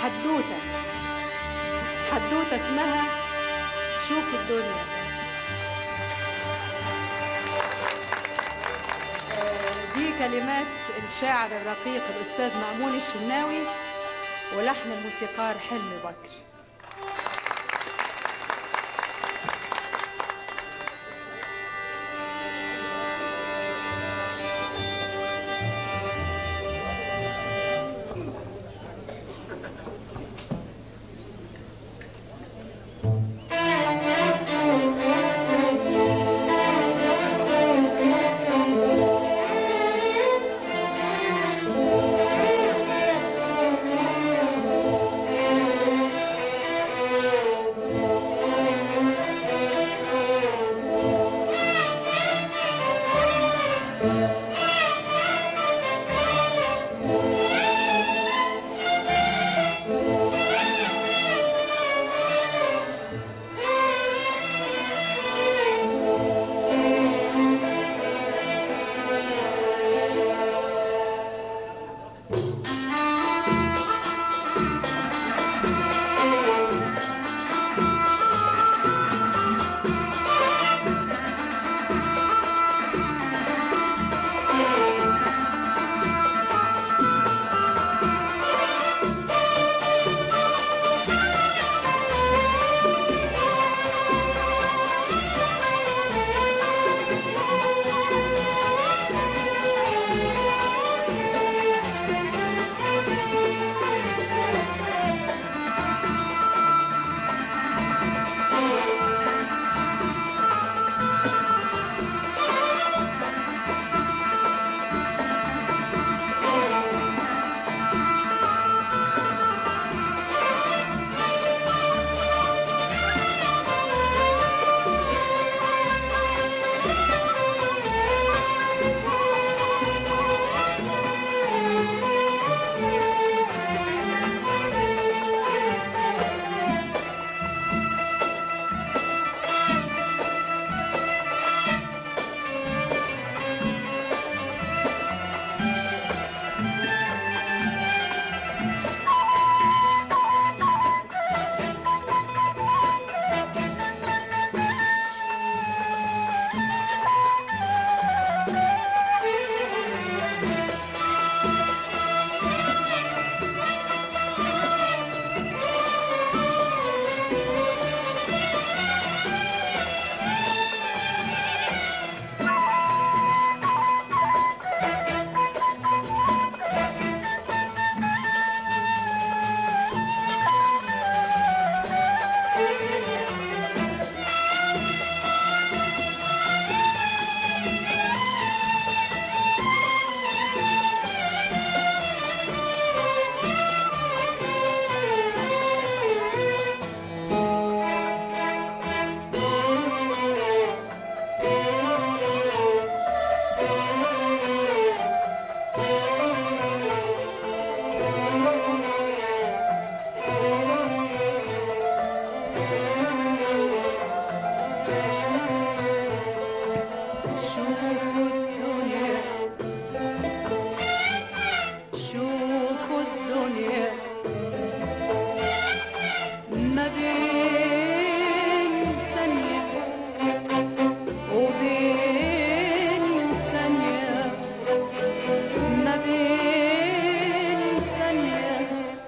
حدوتة حدوتة اسمها شوف الدنيا آه، دي كلمات الشاعر الرقيق الأستاذ مأمون الشناوي ولحن الموسيقار حلمي بكر شوفوا الدنيا شوفوا الدنيا ما بين ثانية وبين ثانية ما بين ثانية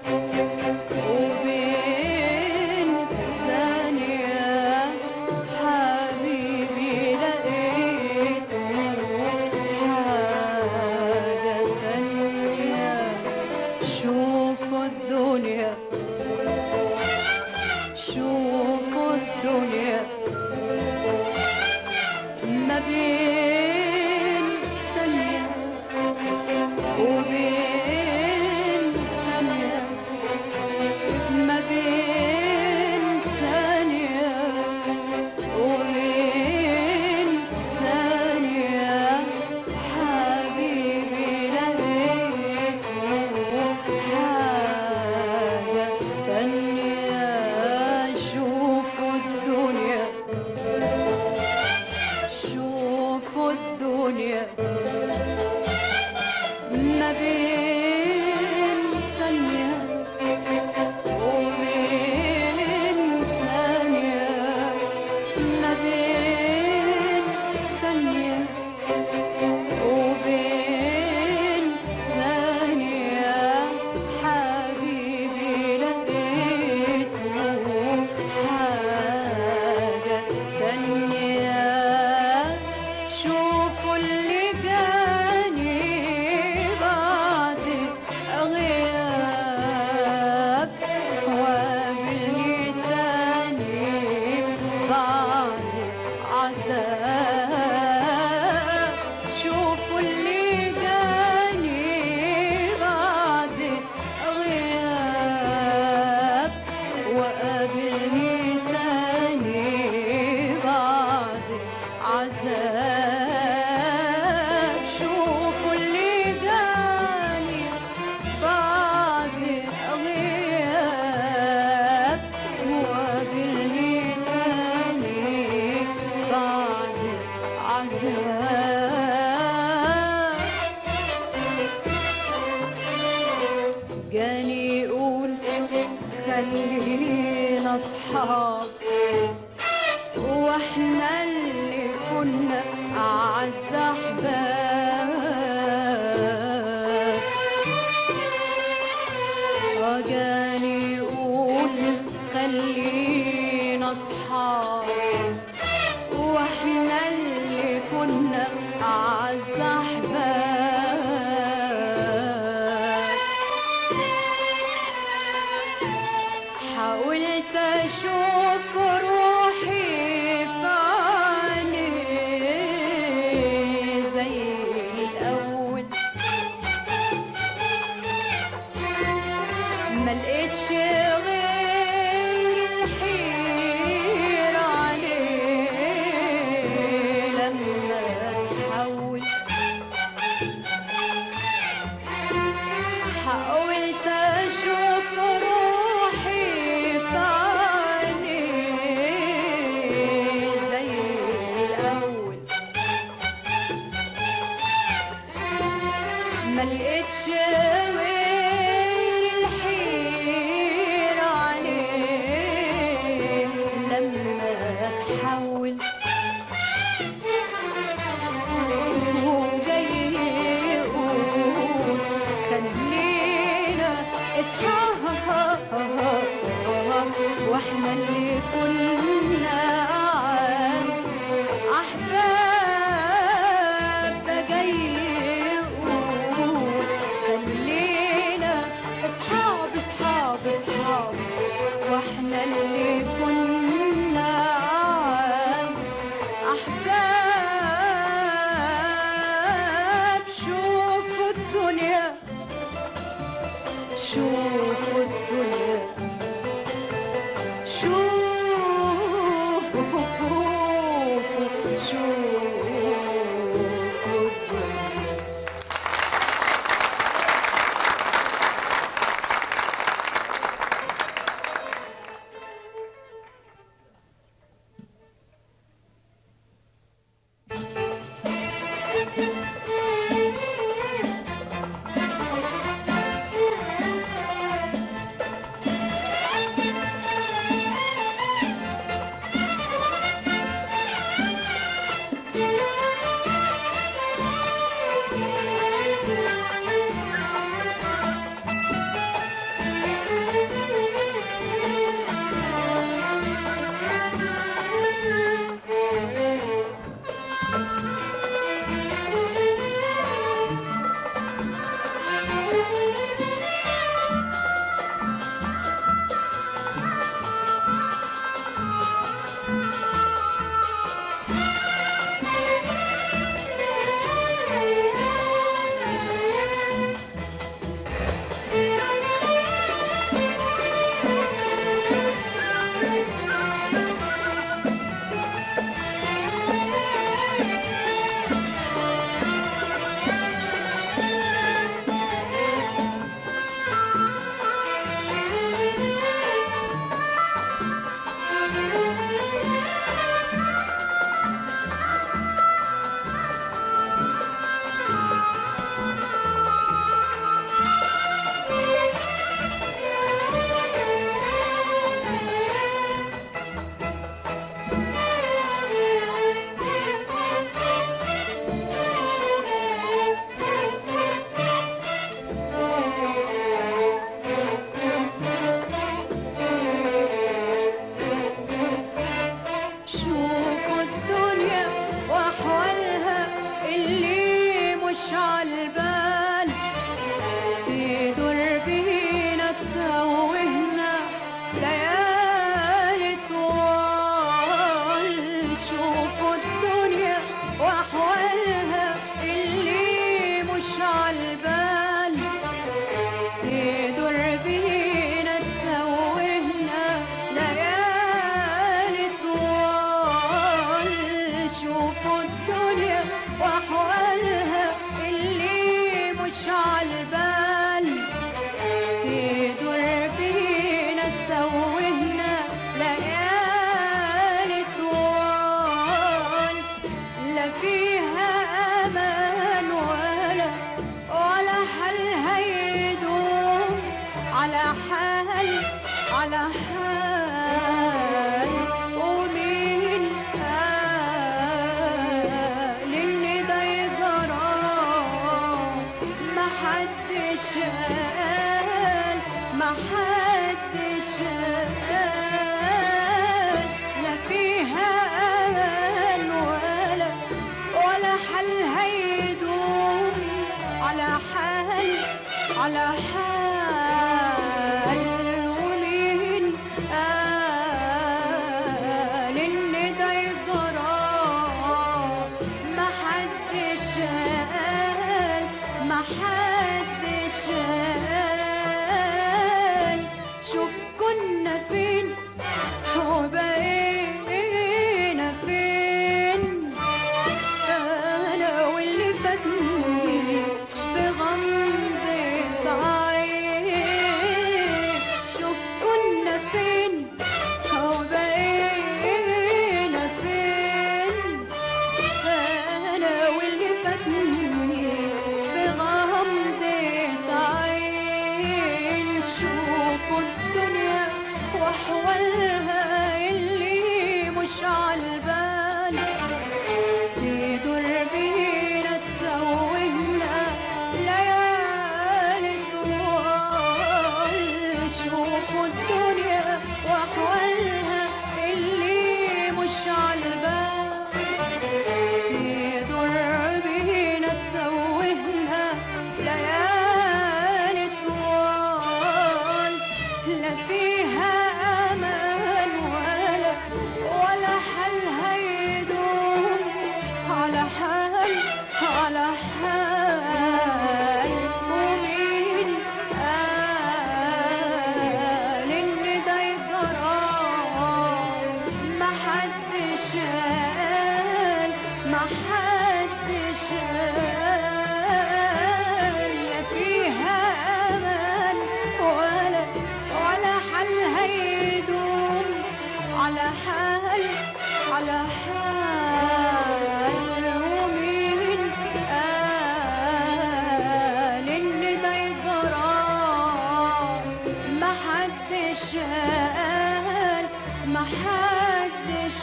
وبين ثانية حبيبي لقيت حاجة تانية شوفوا الدنيا شوفوا الدنيا ما بين ثانية وبين ثانية ما بين ثانية وبين ثانية حبيبي لقيت جاني يقول خلينا اصحاب واحنا اللي كنا اعز احباب وجاني يقول خلينا اصحاب واحنا اللي كنا اعز احباب حاولت اشوف روحي في عينيه زي الاول ما لقيتش غير الحيرة عليه لما تحول حاولت اشوف روحي في عينيه زي الاول ما لقيتش غير الحيرة عليه لما تحول وجاي يقول خلينا اصحاب واحنا اللي كنا اعز احباب ده جاي يقول خلينا اصحاب اصحاب اصحاب واحنا اللي كنا اعز احباب شوفوا الدنيا شوفوا الدنيا شوفوا شوفوا الدنيا على حال على حال ومين قال ان ده يجرى ما حدش قال ما حدش قال لا فيها امل ولا ولا حل هيدوم على حال على حال ومين قال ان ده يجرى ما حدش قال ما حدش قال شوف كنا فين وبقينا فين انا واللي فاتني في غمضة عين شوف كنا فين وبقينا فين انا واللي فاتني في غمضة عين شوفوا الدنيا واحوالها اللي مش عالبال يدور بينا توهنا ليالي طوال شوفوا الدنيا واحوالها اللي مش عالبال يدور بينا توهنا ليالي طوال لا فيها امان ولا ولا حل هيدوم على حال على حال ومين قال ان ده يجرى ما حدش قال ما حدش قال لا فيها امان ولا ولا حل هيدوم على حال على حال ومين قال ان ده يجرى ما حدش قال ما حدش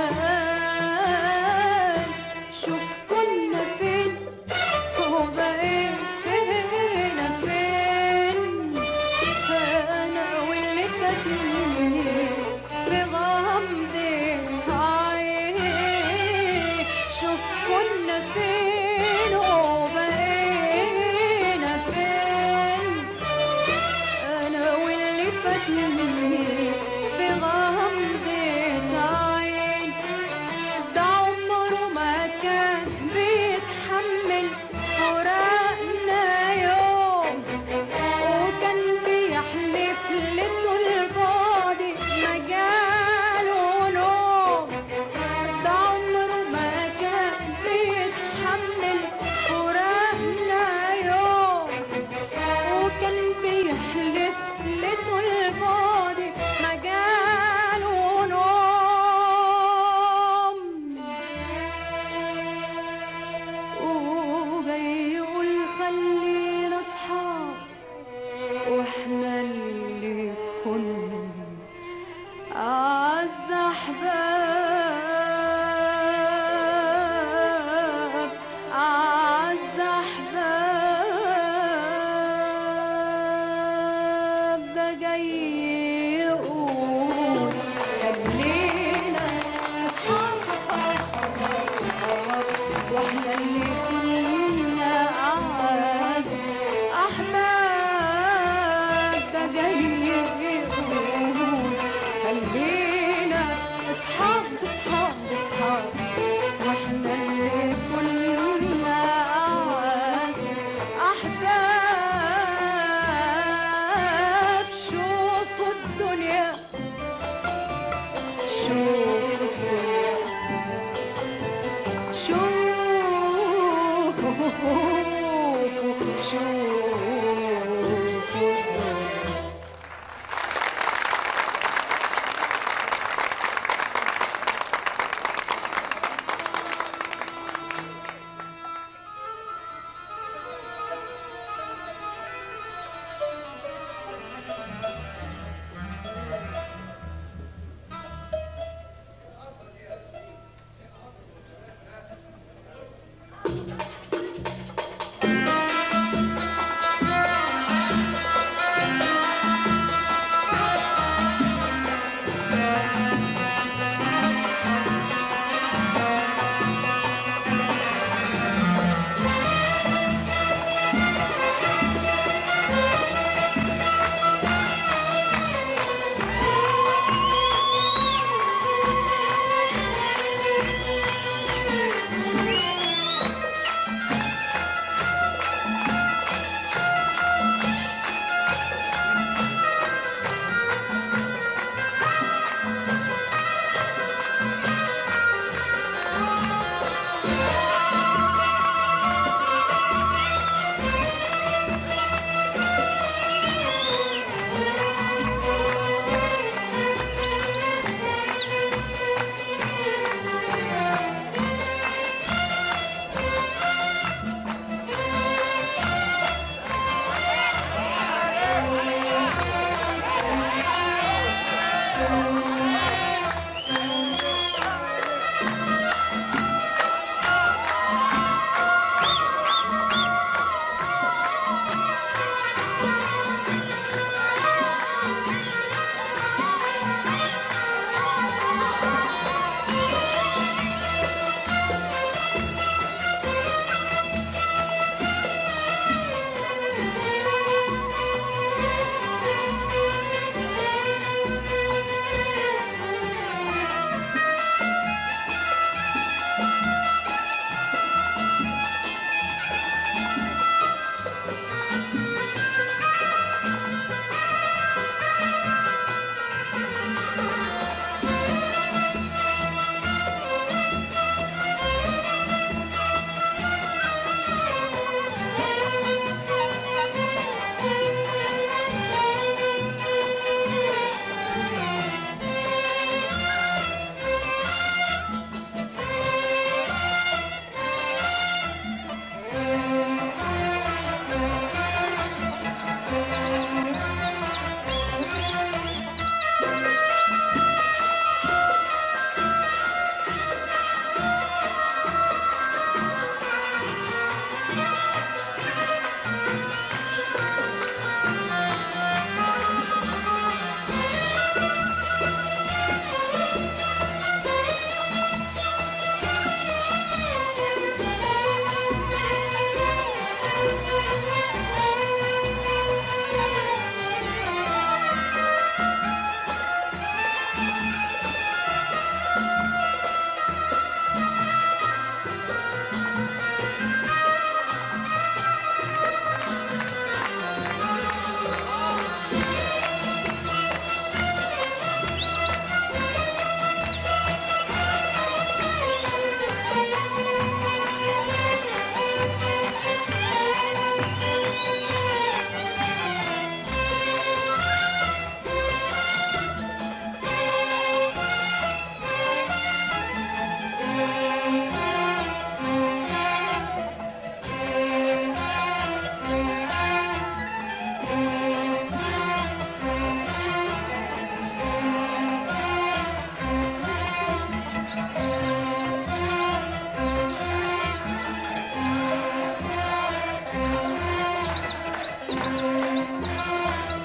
قال شوف كنا فين وبقينا فين انا واللي فاتني في غمضة عين شوف كنا فين وبقينا فين انا واللي فاتني في غمضة عين ده عمره ما كان بيتحمل فراقنا يوم وكان بيحلف لطول بعدي ما جاله نوم ده عمره ما كان بيتحمل فراقنا يوم وكان بيحلف لطول بعدي ما جاله نوم وجاي يقول خلينا اصحاب واحنا اللي كنا أعز أحباب أعز أحباب ده جاي يقول خلينا أصحاب واحنا اللي كنا أعز أحباب ده جاي يقول خلينا أصحاب أصحاب أصحاب واحنا اللي كنا أعز أحباب شوفوا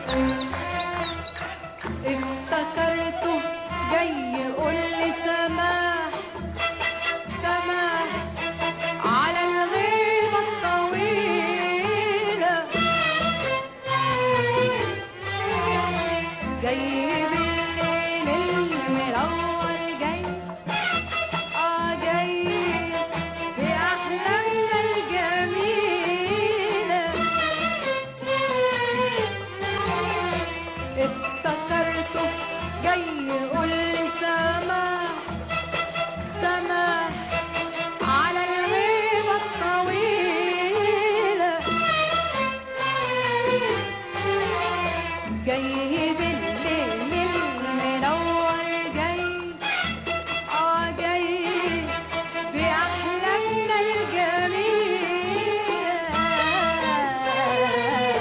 افتكرته جاي يقول لي سماح سماح على الغيبة الطويلة جاي بالليل المنور جاي اه جاي بأحلامنا الجميلة افتكرته جاي يقول لي سماح سماح على الغيبة الطويلة جاي بالليل المنور جاي اه جاي بأحلامنا الجميلة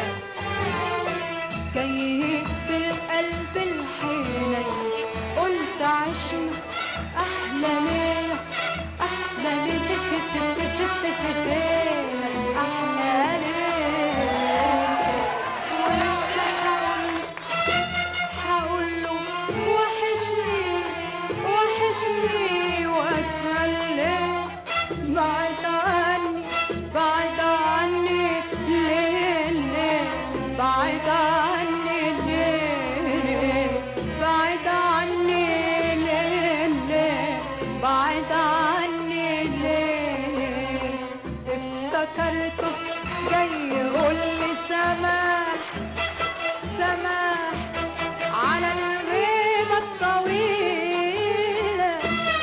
جاي بالقلب الحنين قلت عشنا احلى ليله احلى ليله احلى ليله ولسه هقول هقول له وحشني وحشني واسلم بعد عني بعد عني ليه ليه بعد عني ليه بعد عني ليه ليه بعد عني ليه افتكرته جاي يقول لي سماح سماح على الغيبة الطويلة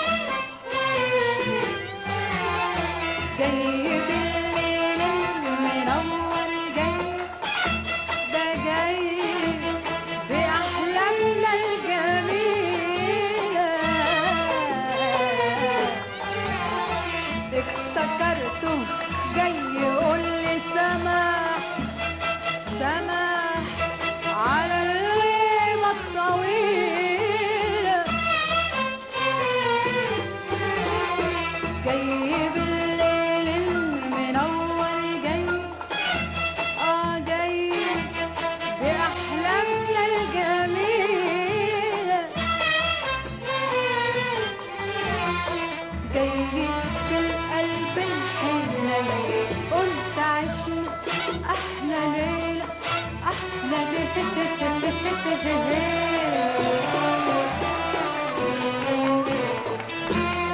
جاي بالليل المنور جاي ده جاي بأحلامنا الجميلة افتكرته جاي يقول لي سماح سماح على الغيبة الطويلة جاي بالليل المنور جاي اه جاي بأحلامنا الجميلة جاي بالقلب الحنين قلت عشنا أحلى ليلة أحلى ليلة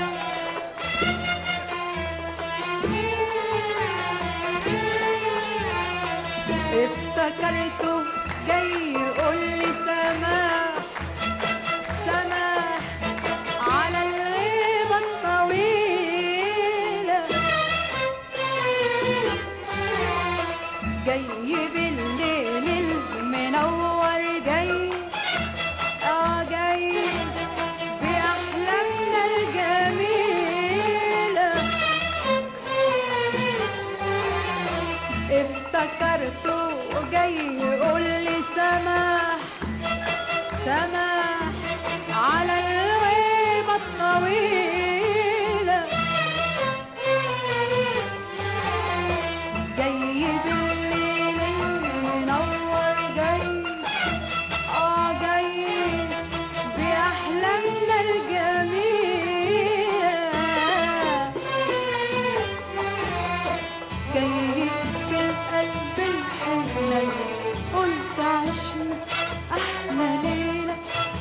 افتكرته جاي يقول لي سماح سماح على الغيبة الطويلة جاي بالليل المنور جاي اه جاي بأحلامنا الجميلة افتكرته جاي يقول لي سماح سماح على الغيبة الطويلة جاي بالليل المنور جاي اه جاي بأحلامنا الجميلة جاي بالقلب الحنين قلت عشنا أحلى ليلة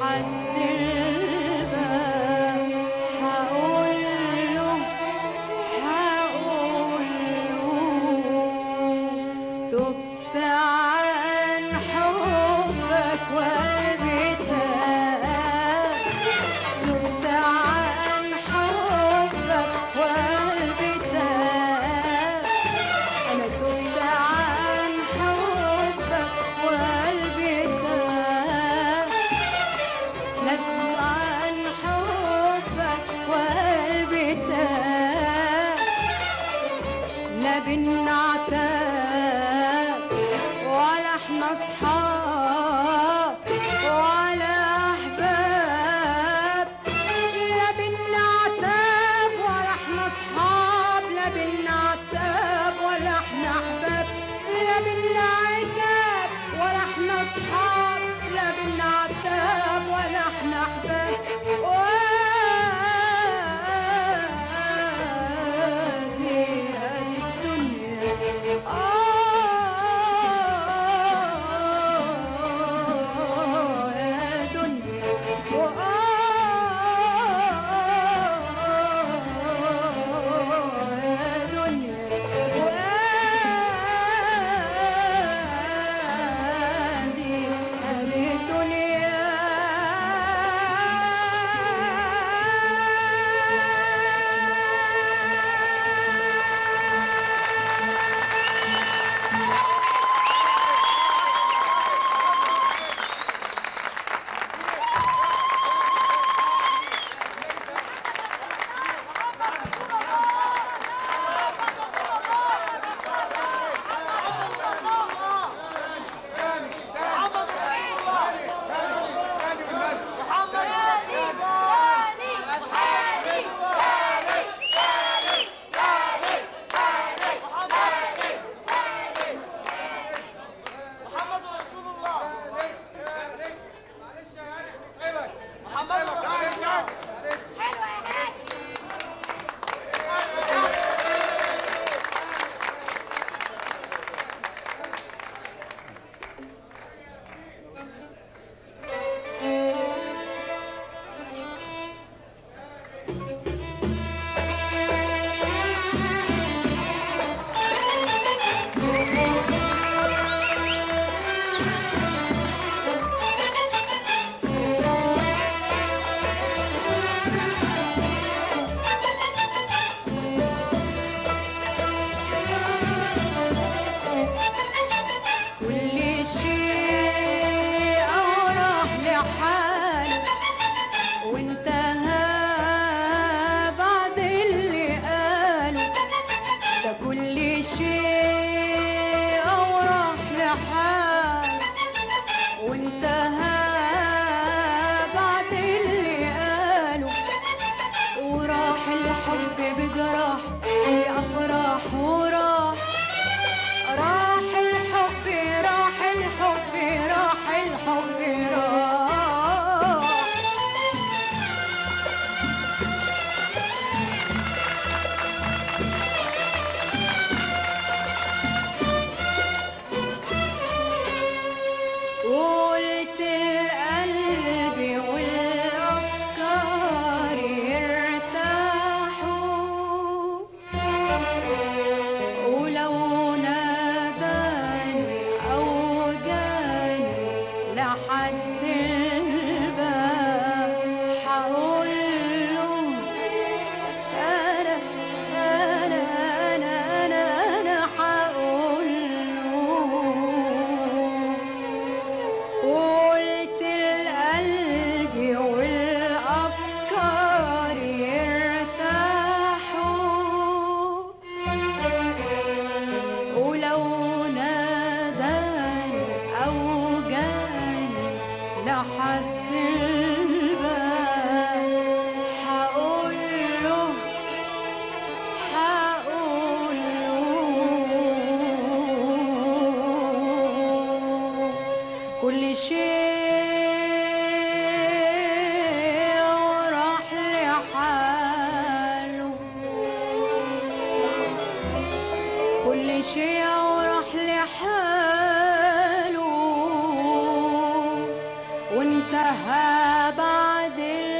لحد الباب هقول له هقول له تبت عن حبك وقلبي تاب تبت عن حبك وقلبي تاب أنا تبت عن حبك وقلبي تاب لا تبت عن حبك وقلبي تاب لا بالنعتاب ولا احنا اصحاب ولا احباب لا بالنعتاب ولا احنا اصحاب لا بالنعتاب ولا احنا احباب لا بالنعتاب ولا احنا اصحاب لا بالنعتاب ولا احنا احباب وادي هذه الدنيا آه يا دنيا وآه يا دنيا وآدي هذه الدنيا محمد رسول الله محمد رسول الله كل شيء راح لحاله وانتهى بعد اللي قاله ده كل شيء راح لحاله وانتهى بعد اللي قاله وراح الحب بجراح بأفراح وراح راح الحب راح الحب راح الحب راح قلت القلب والأفكار يرتاحوا ولو ناداني أو جاني لحد الباب هقول له أنا أنا أنا أنا أنا هقول له قلت القلب والأفكار يرتاحوا ولو ناداني أو جاني لحد الباب هقول له هقول له كل شيء راح لحاله كل شيء راح لحاله وانت انتهى بعد